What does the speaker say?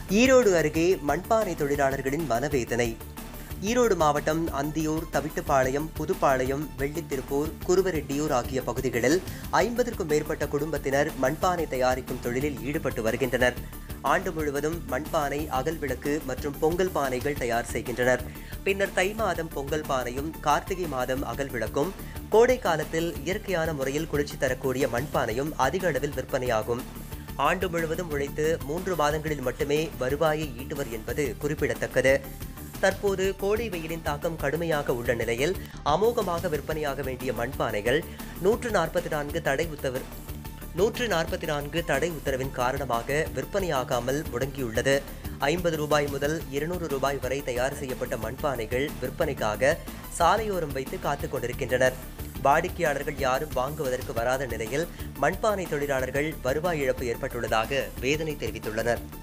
ஈரோடு அருகே மண்பானை தொழிலாளர்களின் மனவேதனை ஈரோடு மாவட்டம் அந்தியூர் தவிட்டுப்பாளையம் புதுப்பாளையம் வெள்ளித்திருப்பூர் குருவரெட்டியூர் ஆகிய பகுதிகளில் ஐம்பதற்கும் மேற்பட்ட குடும்பத்தினர் மண்பானை தயாரிக்கும் தொழிலில் ஈடுபட்டு வருகின்றனர் ஆண்டு முழுவதும் மண்பானை அகல் விளக்கு மற்றும் பொங்கல் பானைகள் தயார் செய்கின்றனர் பின்னர் தை மாதம் பொங்கல் பானையும் கார்த்திகை மாதம் அகல் விளக்கும் கோடை காலத்தில் இயற்கையான முறையில் குளிர்ச்சி தரக்கூடிய மண்பானையும் அதிக அளவில் விற்பனையாகும் ஆண்டு முழுவதும் உழைத்து மூன்று மாதங்களில் மட்டுமே வருவாயை ஈட்டுவர் என்பது குறிப்பிடத்தக்கது தற்போது கோடை வெயிலின் தாக்கம் கடுமையாக உள்ள நிலையில் அமோகமாக விற்பனையாக வேண்டிய மண்பானைகள் நூற்று நாற்பத்தி நான்கு தடை உத்தவர் நூற்று நாற்பத்தி நான்கு தடை உத்தரவின் காரணமாக விற்பனையாகாமல் முடங்கியுள்ளது ஐம்பது ரூபாய் முதல் இருநூறு ரூபாய் வரை தயார் செய்யப்பட்ட மண்பானைகள் விற்பனைக்காக சாலையோரம் வைத்து காத்துக் கொண்டிருக்கின்றனர் வாடிக்கையாளர்கள் யாரும் வாங்குவதற்கு வராத நிலையில் மண்பானை தொழிலாளர்கள் வருவாய் இழப்பு ஏற்பட்டுள்ளதாக வேதனை தெரிவித்துள்ளனர்